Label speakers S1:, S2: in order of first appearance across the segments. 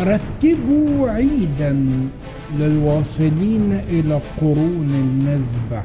S1: رتبوا عيدا للواصلين إلى قرون المذبح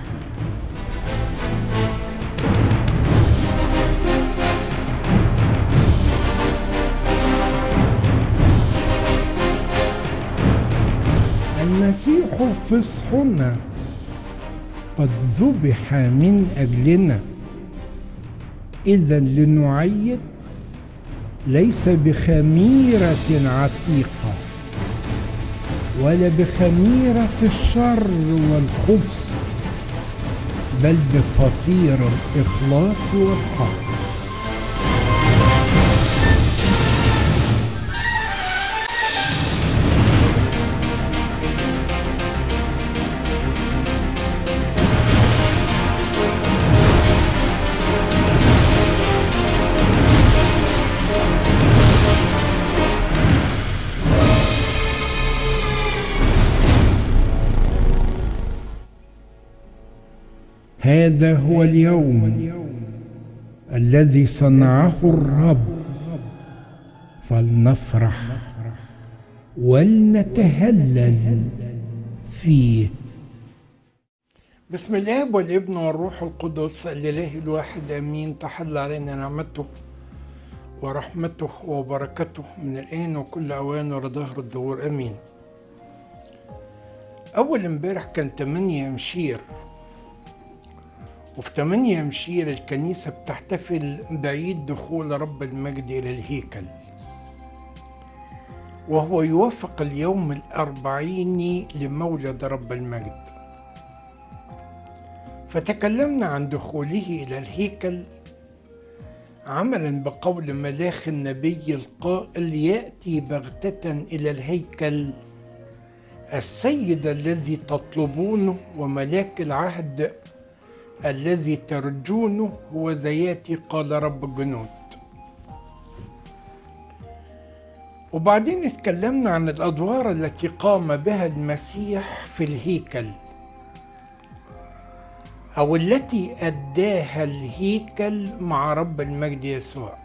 S1: المسيح فصحنا قد ذبح من أجلنا إذا لنعيد ليس بخميرة عتيقة ولا بخميرة الشر والخبث بل بفطير الإخلاص والحق هذا هو اليوم الذي صنعه الرب فلنفرح ولنتهلل فيه بسم الله والابن والروح القدس الاله الواحد امين تحل علينا نعمته ورحمته وبركته من الان وكل اوان ولظهر الدهور امين اول امبارح كان 8 مشير وفي 8 مشير الكنيسة بتحتفل بعيد دخول رب المجد إلى الهيكل وهو يوافق اليوم الأربعيني لمولد رب المجد فتكلمنا عن دخوله إلى الهيكل عملا بقول ملاخ النبي القائل يأتي بغتة إلى الهيكل السيد الذي تطلبونه وملاك العهد الذي ترجونه هو ذياتي قال رب الجنود وبعدين اتكلمنا عن الادوار التي قام بها المسيح في الهيكل او التي اداها الهيكل مع رب المجد يسوع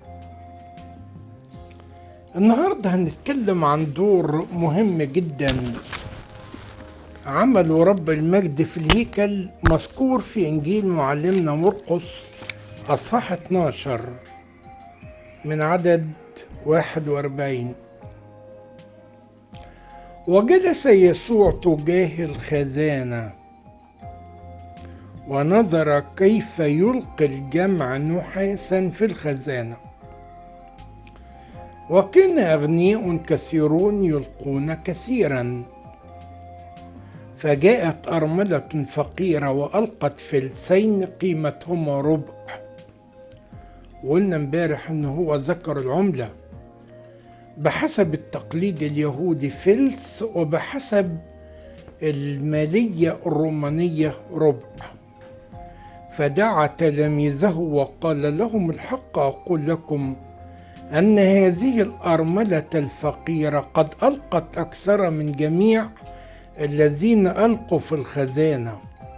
S1: النهارده هنتكلم عن دور مهم جدا عمل رب المجد في الهيكل مذكور في انجيل معلمنا مرقس اصحاح 12 من عدد 41 وجلس يسوع تجاه الخزانه ونظر كيف يلقي الجمع نحاسا في الخزانه وكان اغنياء كثيرون يلقون كثيرا فجاءت أرملة فقيرة وألقت فلسين قيمتهما ربع وقلنا امبارح ان هو ذكر العملة بحسب التقليد اليهودي فلس وبحسب المالية الرومانية ربع فدعا تلاميذه وقال لهم الحق أقول لكم أن هذه الأرملة الفقيرة قد ألقت أكثر من جميع الذين ألقوا في الخزانة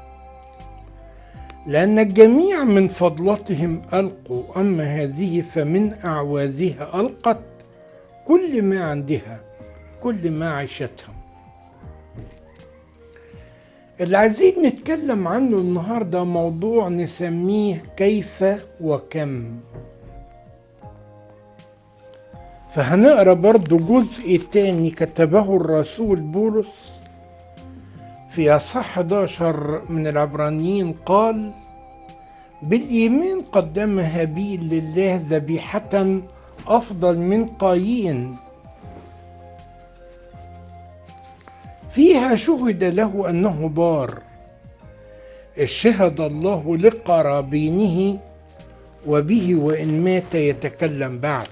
S1: لأن الجميع من فضلتهم ألقوا أما هذه فمن أعواذها ألقت كل ما عندها كل ما عيشتها اللي عايزين نتكلم عنه النهارده موضوع نسميه كيف وكم فهنقرا برضو جزء تاني كتبه الرسول بولس في أصح 11 من العبرانيين قال بالإيمان قدم هابيل لله ذبيحة أفضل من قايين فيها شهد له أنه بار الشهد الله لقرابينه وبه وإن مات يتكلم بعد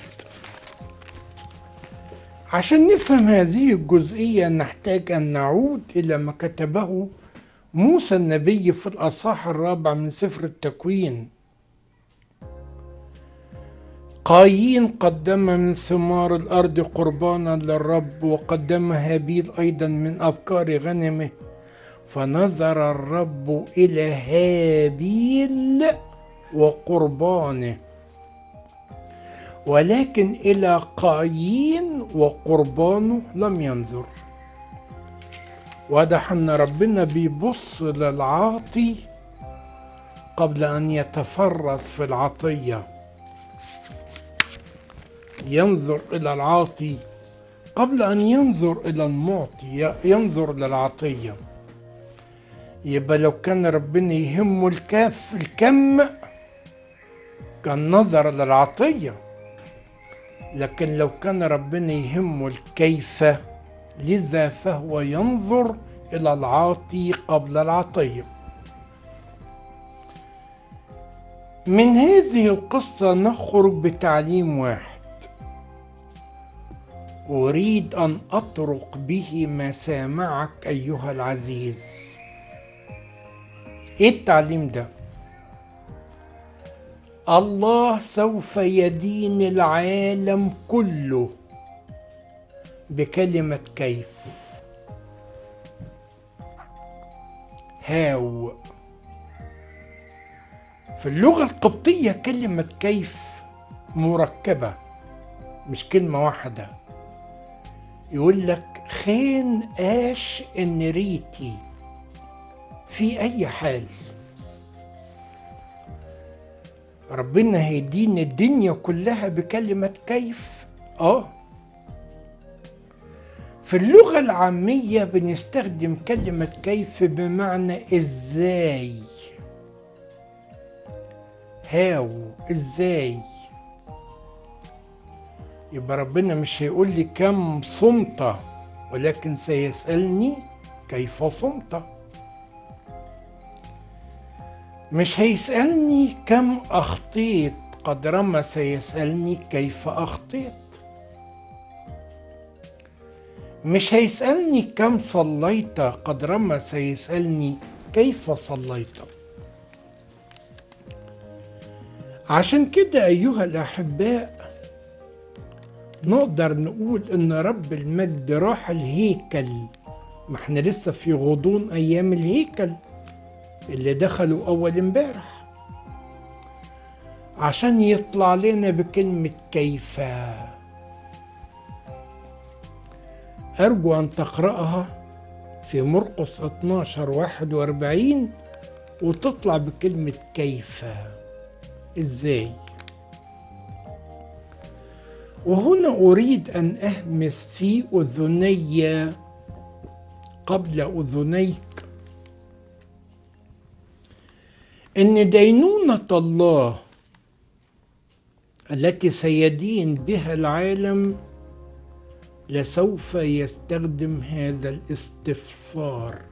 S1: عشان نفهم هذه الجزئية نحتاج أن نعود إلى ما كتبه موسى النبي في الأصحاح الرابع من سفر التكوين قايين قدم من ثمار الأرض قربانا للرب وقدم هابيل أيضا من أبكار غنمه فنظر الرب إلى هابيل وقربانه ولكن إلى قايين وقربانه لم ينظر واضح أن ربنا بيبص للعاطي قبل أن يتفرس في العطية ينظر إلى العاطي قبل أن ينظر إلى المعطي ينظر للعطية يبقى لو كان ربنا يهمه الكاف الكم كان نظر للعطية لكن لو كان ربنا يهمه الكيف لذا فهو ينظر إلى العاطي قبل العطية من هذه القصة نخرج بتعليم واحد أريد أن أطرق به مسامعك أيها العزيز إيه التعليم ده؟ الله سوف يدين العالم كله بكلمة كيف هاو في اللغة القبطية كلمة كيف مركبة مش كلمة واحدة يقول لك خين اش ان ريتي في اي حال ربنا هيدينا الدنيا كلها بكلمة كيف اه في اللغة العامية بنستخدم كلمة كيف بمعنى ازاي هاو ازاي يبقى ربنا مش هيقول لي كم صمت ولكن سيسألني كيف صمت مش هيسألني كم أخطيت قدرما سيسألني كيف أخطيت مش هيسألني كم صليت قدرما سيسألني كيف صليت عشان كده أيها الأحباء نقدر نقول إن رب المجد راح الهيكل ما احنا لسه في غضون أيام الهيكل اللي دخلوا أول امبارح عشان يطلع لنا بكلمة كيف أرجو أن تقرأها في مرقس 12 41 وتطلع بكلمة كيف إزاي وهنا أريد أن أهمس في أذني قبل أذنيك إن دينونة الله التي سيدين بها العالم لسوف يستخدم هذا الاستفسار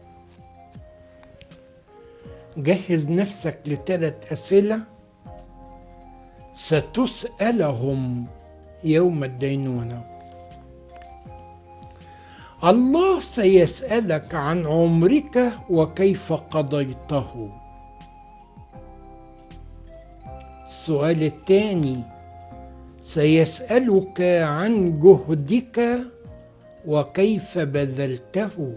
S1: جهز نفسك لثلاث أسئلة ستسألهم يوم الدينونة الله سيسألك عن عمرك وكيف قضيته السؤال الثاني سيسألك عن جهدك وكيف بذلته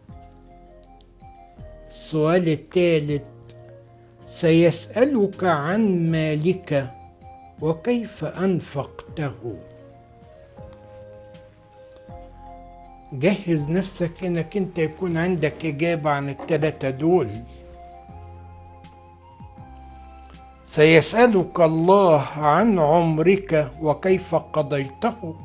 S1: السؤال الثالث سيسألك عن مالك وكيف أنفقته جهز نفسك انك انت يكون عندك اجابة عن الثلاثة دول سيسألك الله عن عمرك وكيف قضيته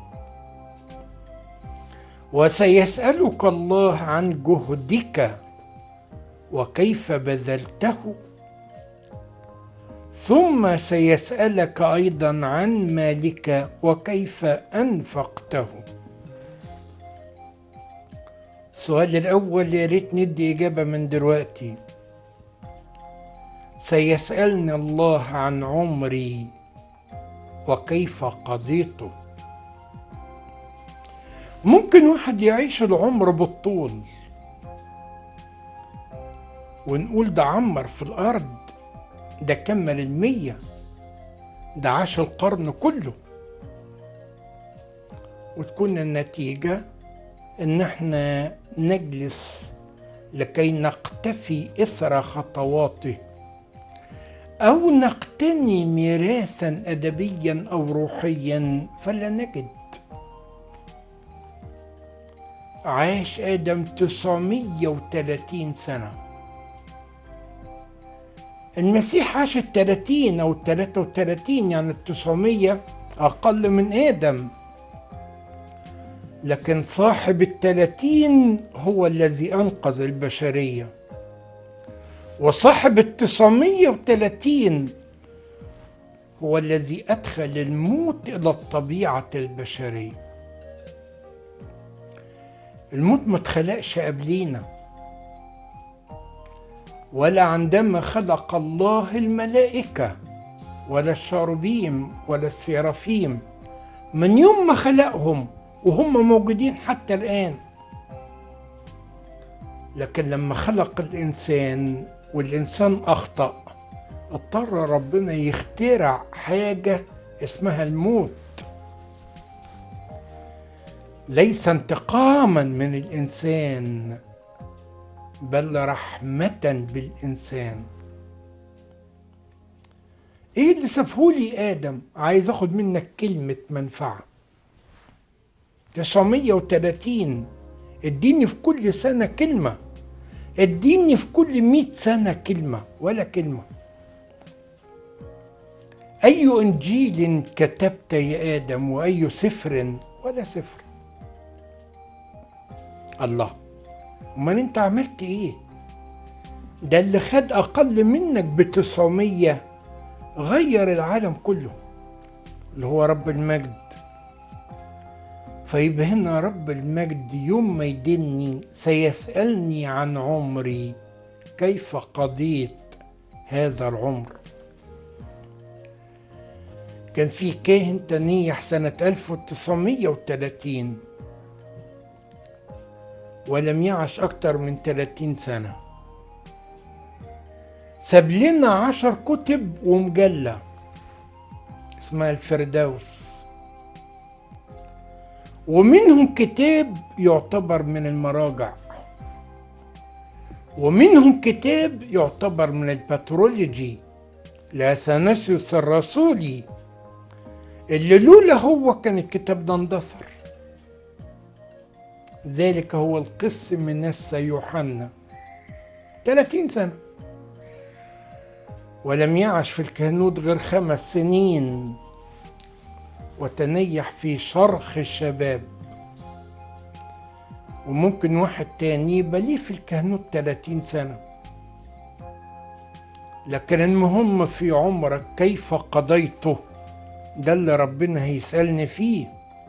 S1: وسيسألك الله عن جهدك وكيف بذلته ثم سيسألك أيضا عن مالك وكيف أنفقته السؤال الأول يا ريت ندي إجابة من دلوقتي سيسألني الله عن عمري وكيف قضيته ممكن واحد يعيش العمر بالطول ونقول ده عمر في الأرض ده كمل المية ده عاش القرن كله وتكون النتيجة إن احنا نجلس لكي نقتفي إثر خطواته أو نقتني ميراثا أدبيا أو روحيا فلا نجد عاش آدم 930 سنة المسيح عاش ال 30 أو 33 يعني ال 900 أقل من آدم لكن صاحب الثلاثين هو الذي أنقذ البشرية وصاحب التسعمية وثلاثين هو الذي أدخل الموت إلى الطبيعة البشرية الموت ما اتخلقش قبلينا ولا عندما خلق الله الملائكة ولا الشاربيم ولا السيرافيم من يوم ما خلقهم وهم موجودين حتى الآن لكن لما خلق الإنسان والإنسان أخطأ اضطر ربنا يخترع حاجة اسمها الموت ليس انتقاما من الإنسان بل رحمة بالإنسان ايه اللي سابهولي آدم عايز اخد منك كلمة منفعة 930 اديني في كل سنة كلمة اديني في كل مئة سنة كلمة ولا كلمة أي إنجيل كتبت يا آدم وأي سفر ولا سفر الله أمال أنت عملت إيه؟ ده اللي خد أقل منك بتسعمية غير العالم كله اللي هو رب المجد فيبقى هنا رب المجد يوم ما يدني سيسألني عن عمري كيف قضيت هذا العمر كان في كاهن تنيح سنة 1930 ولم يعش أكثر من 30 سنة ساب لنا عشر كتب ومجلة اسمها الفردوس ومنهم كتاب يعتبر من المراجع ومنهم كتاب يعتبر من البترولوجي لأثناسيوس الرسولي اللي لولا هو كان الكتاب ده اندثر ذلك هو القس من نسى يوحنا 30 سنة ولم يعش في الكهنوت غير خمس سنين وتنيح في شرخ الشباب وممكن واحد تاني يبقى ليه في الكهنوت 30 سنة لكن المهم في عمرك كيف قضيته ده اللي ربنا هيسألني فيه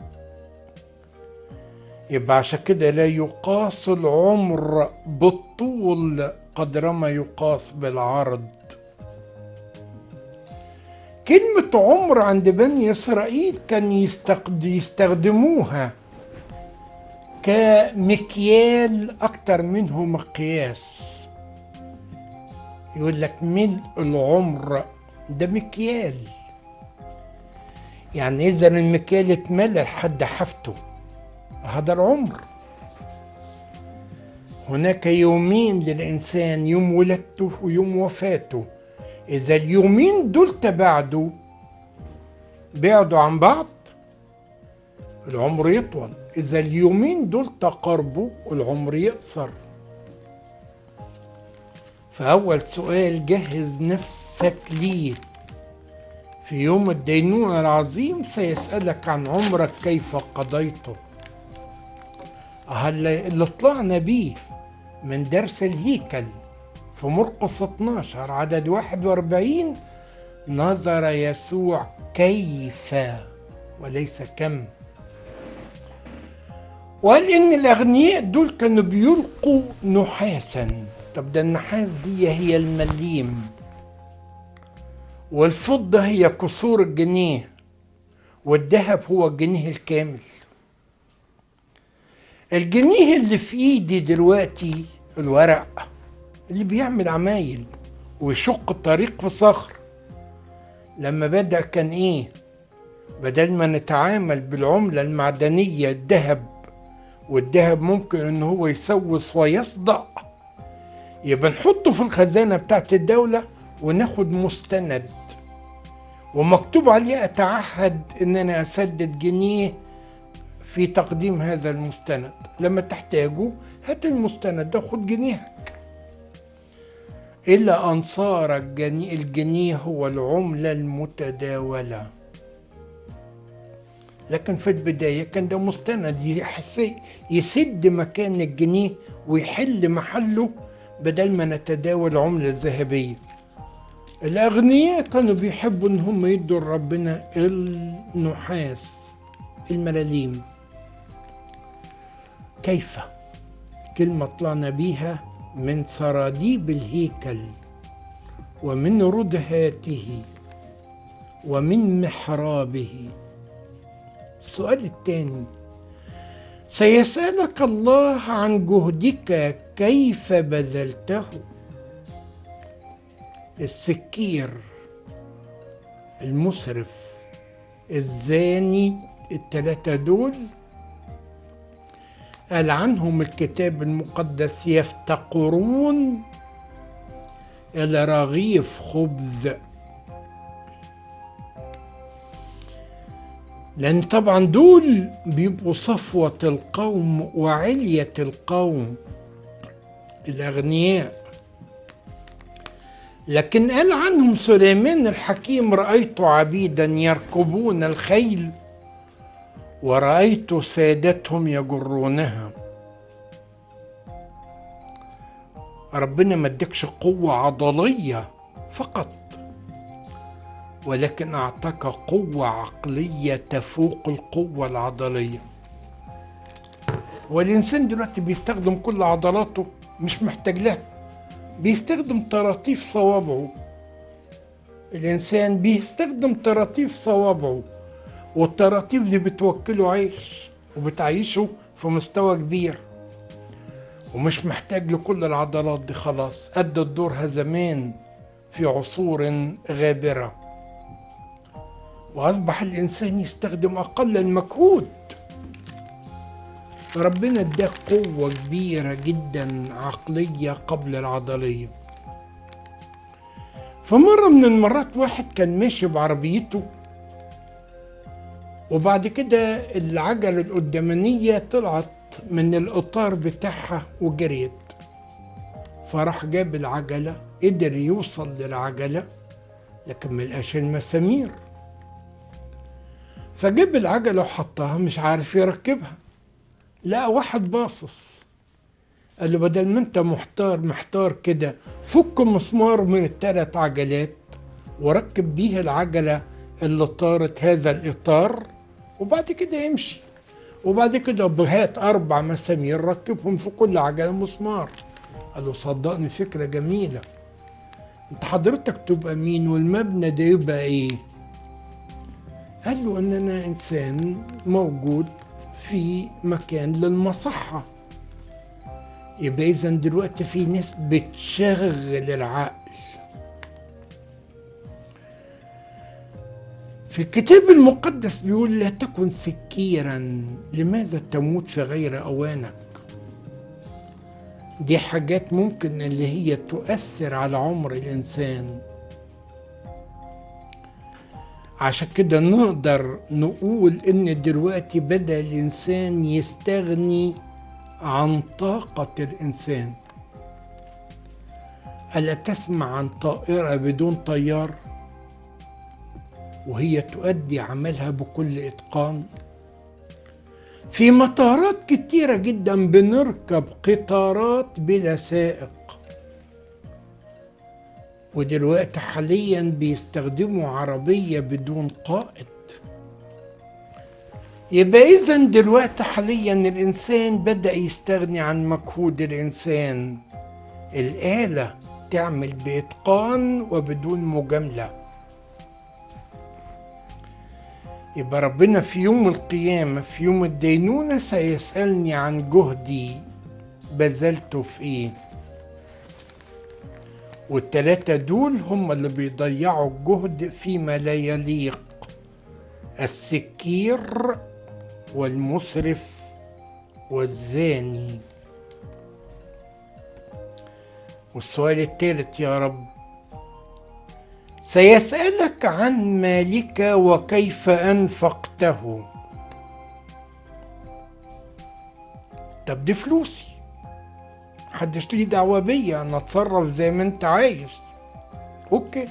S1: يبقى عشان كده لا يقاس العمر بالطول قدر ما يقاس بالعرض كلمة عمر عند بني إسرائيل كان يستخدموها كمكيال أكتر منه مقياس يقول لك ملء العمر ده مكيال يعني إذا المكيال اتملى لحد حفته هذا العمر هناك يومين للإنسان يوم ولادته ويوم وفاته إذا اليومين دول تباعدوا بعدوا عن بعض العمر يطول إذا اليومين دول تقاربوا العمر يقصر فأول سؤال جهز نفسك ليه في يوم الدينونة العظيم سيسألك عن عمرك كيف قضيته هل اللي طلعنا بيه من درس الهيكل في مرقس 12 عدد 41 نظر يسوع كيف وليس كم وقال ان الاغنياء دول كانوا بيلقوا نحاسا طب ده النحاس دي هي المليم والفضة هي كسور الجنيه والذهب هو الجنيه الكامل الجنيه اللي في ايدي دلوقتي الورق اللي بيعمل عمايل ويشق الطريق في صخر لما بدأ كان ايه بدل ما نتعامل بالعملة المعدنية الذهب والذهب ممكن ان هو يسوس ويصدأ يبقى نحطه في الخزانة بتاعت الدولة وناخد مستند ومكتوب عليه اتعهد ان انا اسدد جنيه في تقديم هذا المستند لما تحتاجه هات المستند ده خد جنيهك إلا أن صار الجنيه, الجنيه هو العملة المتداولة لكن في البداية كان ده مستند يحس- يسد مكان الجنيه ويحل محله بدل ما نتداول عملة ذهبية الأغنياء كانوا بيحبوا إن هم يدوا لربنا النحاس الملاليم كيف كلمة طلعنا بيها من سراديب الهيكل ومن ردهاته ومن محرابه السؤال الثاني سيسألك الله عن جهدك كيف بذلته السكير المسرف الزاني التلاتة دول قال عنهم الكتاب المقدس يفتقرون إلى رغيف خبز لأن طبعا دول بيبقوا صفوة القوم وعلية القوم الأغنياء لكن قال عنهم سليمان الحكيم رأيت عبيدا يركبون الخيل ورأيت سادتهم يجرونها ربنا ما ادكش قوة عضلية فقط ولكن أعطاك قوة عقلية تفوق القوة العضلية والإنسان دلوقتي بيستخدم كل عضلاته مش محتاج لها بيستخدم طراطيف صوابعه الإنسان بيستخدم طراطيف صوابعه والطراطيف دي بتوكله عيش وبتعيشه في مستوى كبير ومش محتاج لكل العضلات دي خلاص أدت دورها زمان في عصور غابرة وأصبح الإنسان يستخدم أقل المجهود ربنا اداك قوة كبيرة جدا عقلية قبل العضلية فمرة من المرات واحد كان ماشي بعربيته وبعد كده العجلة القدامانية طلعت من الإطار بتاعها وجريت فراح جاب العجلة قدر يوصل للعجلة لكن ملقاش المسامير فجاب العجلة وحطها مش عارف يركبها لقى واحد باصص قال له بدل ما انت محتار محتار كده فك مسمار من الثلاث عجلات وركب بيها العجلة اللي طارت هذا الإطار وبعد كده امشي وبعد كده هات أربع مسامير ركبهم في كل عجلة مسمار قال له صدقني فكرة جميلة انت حضرتك تبقى مين والمبنى ده يبقى ايه قال له ان انا انسان موجود في مكان للمصحة يبقى اذا دلوقتي في ناس بتشغل العقل في الكتاب المقدس بيقول لا تكن سكيرا لماذا تموت في غير اوانك دي حاجات ممكن اللي هي تؤثر على عمر الانسان عشان كده نقدر نقول ان دلوقتي بدا الانسان يستغني عن طاقة الانسان ألا تسمع عن طائرة بدون طيار وهي تؤدي عملها بكل إتقان في مطارات كتيرة جدا بنركب قطارات بلا سائق ودلوقتي حاليا بيستخدموا عربية بدون قائد يبقى إذا دلوقتي حاليا الإنسان بدأ يستغني عن مجهود الإنسان الآلة تعمل بإتقان وبدون مجاملة يبقى ربنا في يوم القيامة في يوم الدينونة سيسألني عن جهدي بذلته في إيه والتلاتة دول هم اللي بيضيعوا الجهد فيما لا يليق السكير والمسرف والزاني والسؤال الثالث يا رب سيسألك عن مالك وكيف أنفقته طب دي فلوسي محدش ليه دعوة بيا أنا أتصرف زي ما أنت عايز أوكي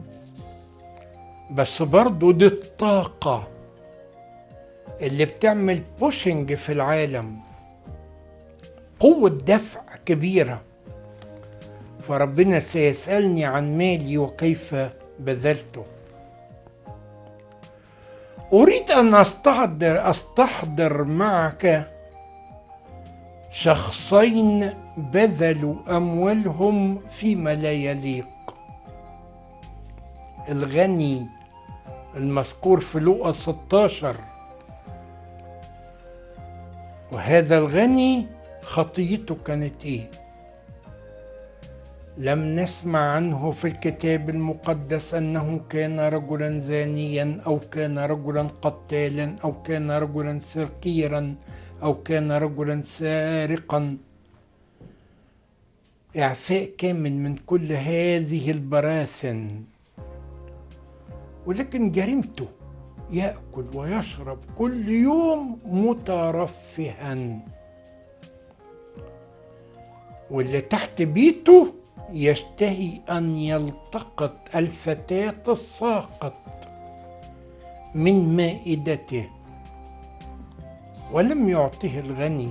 S1: بس برضو دي الطاقة اللي بتعمل بوشنج في العالم قوة دفع كبيرة فربنا سيسألني عن مالي وكيف بذلته أريد أن أستحضر أستحضر معك شخصين بذلوا أموالهم فيما لا يليق الغني المذكور في لوقا 16 وهذا الغني خطيته كانت ايه لم نسمع عنه في الكتاب المقدس انه كان رجلا زانيا او كان رجلا قتالا او كان رجلا سرقيرا او كان رجلا سارقا اعفاء كامل من كل هذه البراثن ولكن جريمته ياكل ويشرب كل يوم مترفها واللي تحت بيته يشتهي ان يلتقط الفتاه الساقط من مائدته ولم يعطه الغني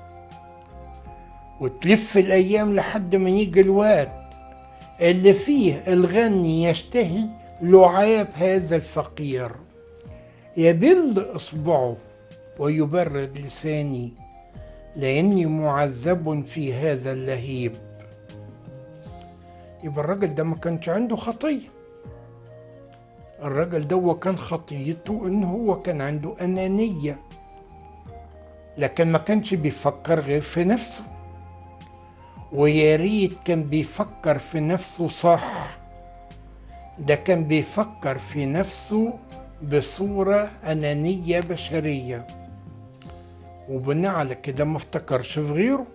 S1: وتلف الايام لحد ما يجي الوقت اللي فيه الغني يشتهي لعاب هذا الفقير يبل اصبعه ويبرد لساني لاني معذب في هذا اللهيب يبقى الراجل ده ما كانش عنده خطيه الراجل ده كان خطيته ان هو كان عنده انانيه لكن ما كانش بيفكر غير في نفسه ويا ريت كان بيفكر في نفسه صح ده كان بيفكر في نفسه بصورة أنانية بشرية وبناء على كده ما افتكرش في غيره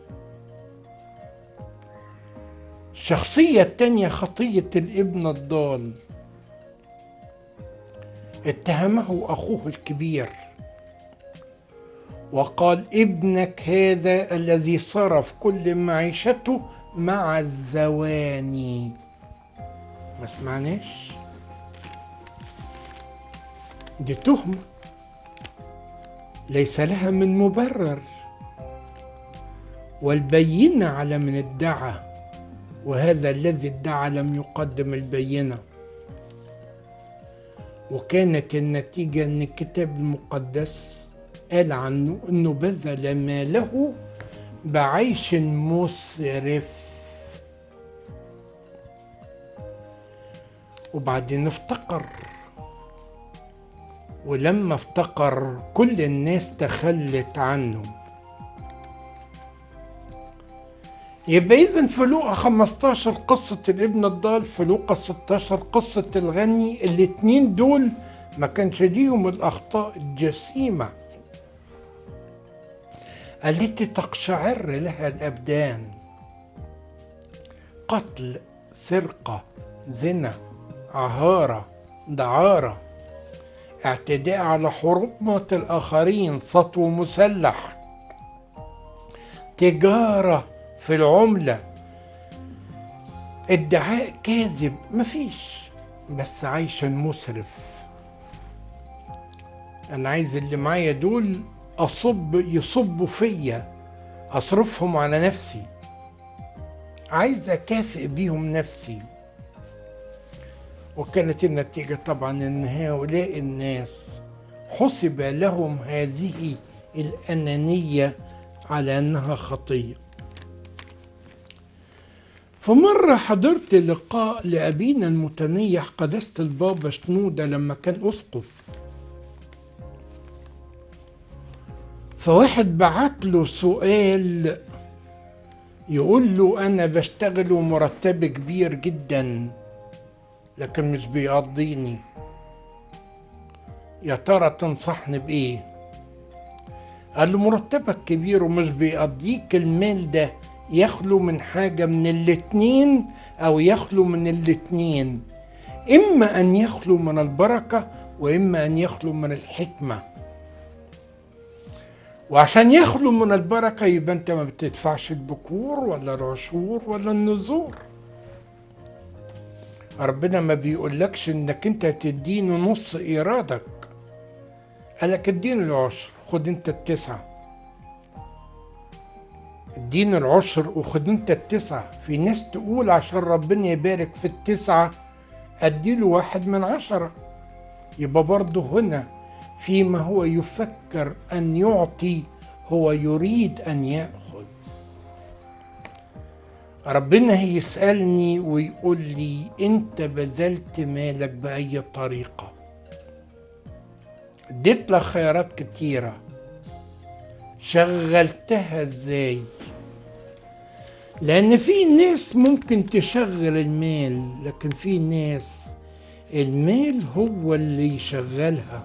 S1: الشخصية التانية خطية الابن الضال اتهمه أخوه الكبير وقال ابنك هذا الذي صرف كل معيشته مع الزواني ما سمعناش دي تهمة ليس لها من مبرر والبينة على من ادعى وهذا الذي ادعى لم يقدم البينة وكانت النتيجة أن الكتاب المقدس قال عنه أنه بذل ماله بعيش مسرف وبعدين افتقر ولما افتقر كل الناس تخلت عنه يبقى اذا في لوقا 15 قصة الابن الضال في لوقا 16 قصة الغني الاتنين دول ما كانش ليهم الاخطاء الجسيمة التي تقشعر لها الابدان قتل سرقة زنا عهارة دعارة اعتداء على حرمة الآخرين سطو مسلح تجارة في العملة ادعاء كاذب مفيش بس عيش مسرف أنا عايز اللي معايا دول أصب يصبوا فيا أصرفهم على نفسي عايز أكافئ بيهم نفسي وكانت النتيجة طبعا أن هؤلاء الناس حسب لهم هذه الأنانية على أنها خطية فمرة حضرت لقاء لأبينا المتنيح قداسة البابا شنودة لما كان أسقف فواحد بعت له سؤال يقول له أنا بشتغل ومرتبي كبير جدا لكن مش بيقضيني يا ترى تنصحني بإيه قال له مرتبك كبير ومش بيقضيك المال ده يخلو من حاجة من الاتنين أو يخلو من الاتنين إما أن يخلو من البركة وإما أن يخلو من الحكمة وعشان يخلو من البركة يبقى أنت ما بتدفعش البكور ولا العشور ولا النذور ربنا ما بيقولكش انك انت تدينه نص ايرادك قالك اديني العشر خد انت التسعة اديني العشر وخد انت التسعة في ناس تقول عشان ربنا يبارك في التسعة اديله واحد من عشرة يبقى برضه هنا فيما هو يفكر ان يعطي هو يريد ان ياخذ ربنا هيسالني ويقول لي انت بذلت مالك باي طريقه اديت لك خيارات كتيره شغلتها ازاي لان في ناس ممكن تشغل المال لكن في ناس المال هو اللي يشغلها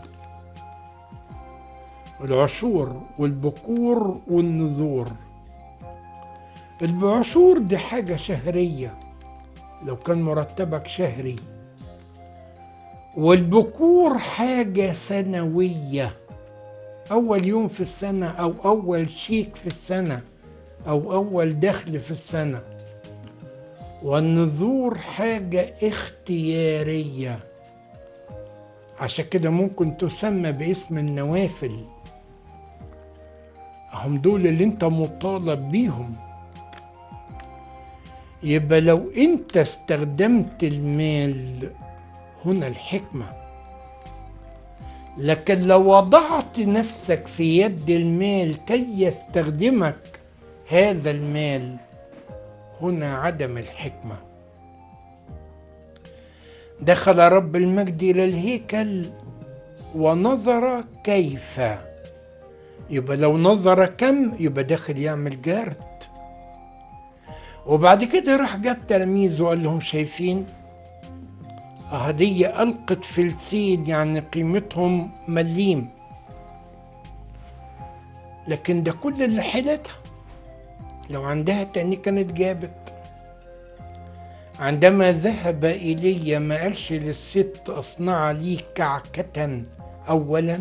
S1: العشور والبكور والنذور العشور دي حاجة شهرية لو كان مرتبك شهري والبكور حاجة سنوية أول يوم في السنة أو أول شيك في السنة أو أول دخل في السنة والنذور حاجة اختيارية عشان كده ممكن تسمى باسم النوافل هم دول اللي انت مطالب بيهم يبقى لو انت استخدمت المال هنا الحكمة لكن لو وضعت نفسك في يد المال كي يستخدمك هذا المال هنا عدم الحكمة دخل رب المجد إلى الهيكل ونظر كيف يبقى لو نظر كم يبقى داخل يعمل جارد وبعد كده راح جاب تلاميذه وقال لهم شايفين هدية ألقت فلسين يعني قيمتهم مليم لكن ده كل اللي حيلتها لو عندها تاني كانت جابت عندما ذهب إيليا ما قالش للست أصنع لي كعكة أولا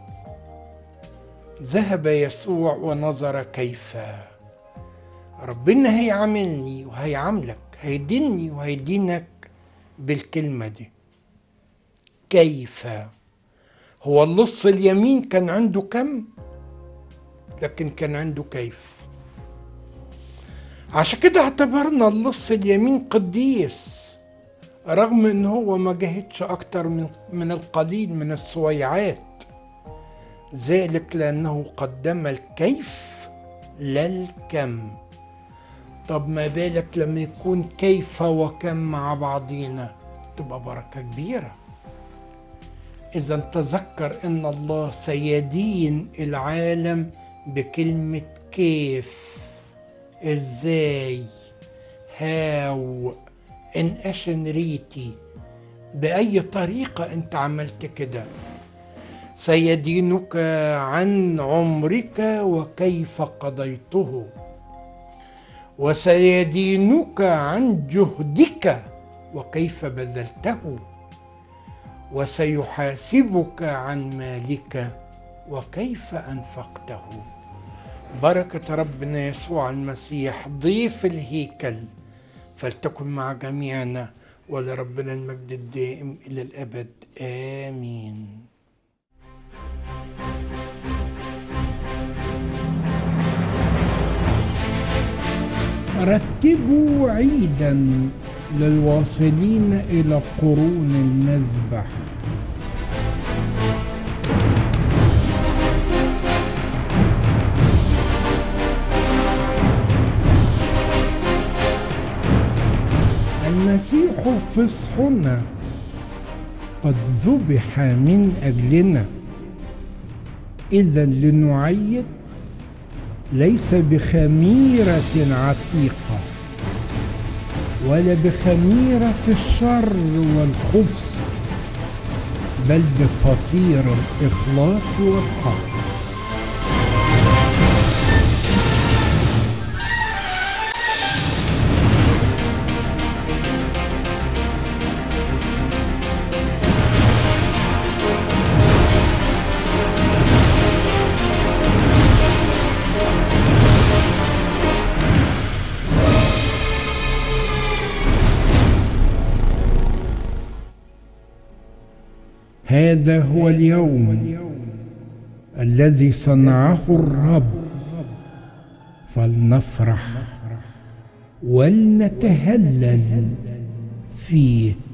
S1: ذهب يسوع ونظر كيف ربنا هيعاملني وهيعاملك هيديني وهيدينك بالكلمة دي كيف هو اللص اليمين كان عنده كم لكن كان عنده كيف عشان كده اعتبرنا اللص اليمين قديس رغم ان هو ما جهدش اكتر من من القليل من السويعات ذلك لانه قدم الكيف لا الكم طب ما بالك لما يكون كيف وكم مع بعضينا تبقى بركه كبيره اذا تذكر ان الله سيدين العالم بكلمه كيف ازاي هاو ان اشن ريتي باي طريقه انت عملت كده سيدينك عن عمرك وكيف قضيته وسيدينك عن جهدك وكيف بذلته وسيحاسبك عن مالك وكيف انفقته بركه ربنا يسوع المسيح ضيف الهيكل فلتكن مع جميعنا ولربنا المجد الدائم الى الابد امين رتبوا عيدا للواصلين الى قرون المذبح المسيح فصحنا قد ذبح من اجلنا اذا لنعيد ليس بخميرة عتيقة ولا بخميرة الشر والخبث بل بفطير الإخلاص والحق هذا هو اليوم الذي صنعه الرب فلنفرح ولنتهلل فيه